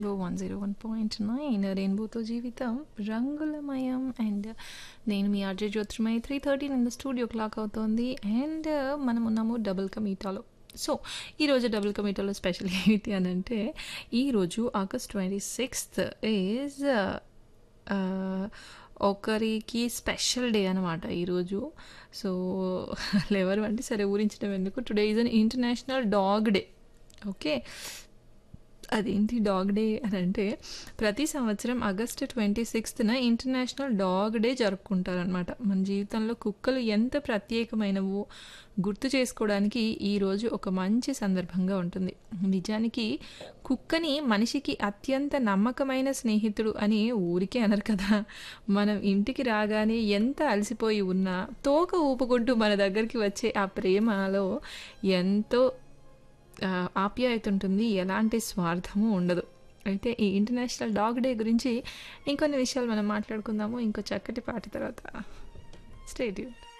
one zero one point nine రెయిన్బోతో జీవితం రంగులమయం అండ్ నేను మీ RJ Jyothirmaya three thirteen in the studio clock అవుతోంది అండ్ మనం ఉన్నాము డబుల్ కమీటాలో సో ఈరోజు డబుల్ కమీటాలో స్పెషల్ ఏంటి అని అంటే ఈరోజు ఆగస్ట్ ట్వంటీ సిక్స్త్ ఈజ్ ఒకరికి స్పెషల్ డే అనమాట ఈరోజు సో ఎవరు అంటే సరే ఊరించడం ఎందుకు today is an international dog day okay అదేంటి డాగ్ డే అని అంటే ప్రతి సంవత్సరం ఆగస్టు ట్వంటీ సిక్స్త్న ఇంటర్నేషనల్ డాగ్ డే జరుపుకుంటారనమాట మన జీవితంలో కుక్కలు ఎంత ప్రత్యేకమైనవో గుర్తు చేసుకోవడానికి ఈరోజు ఒక మంచి సందర్భంగా ఉంటుంది నిజానికి కుక్కని మనిషికి అత్యంత నమ్మకమైన స్నేహితుడు అని ఊరికే అనరు కదా మనం ఇంటికి రాగానే ఎంత అలసిపోయి ఉన్నా తోక ఊపుకుంటూ మన దగ్గరికి వచ్చే ఆ ప్రేమలో ఎంతో ఆప్యాయత ఉంటుంది ఎలాంటి స్వార్థము ఉండదు అయితే ఈ ఇంటర్నేషనల్ డాగ్ డే గురించి ఇంకొన్ని విషయాలు మనం మాట్లాడుకుందాము ఇంకో చక్కటి పాట తర్వాత స్టేట్యూట్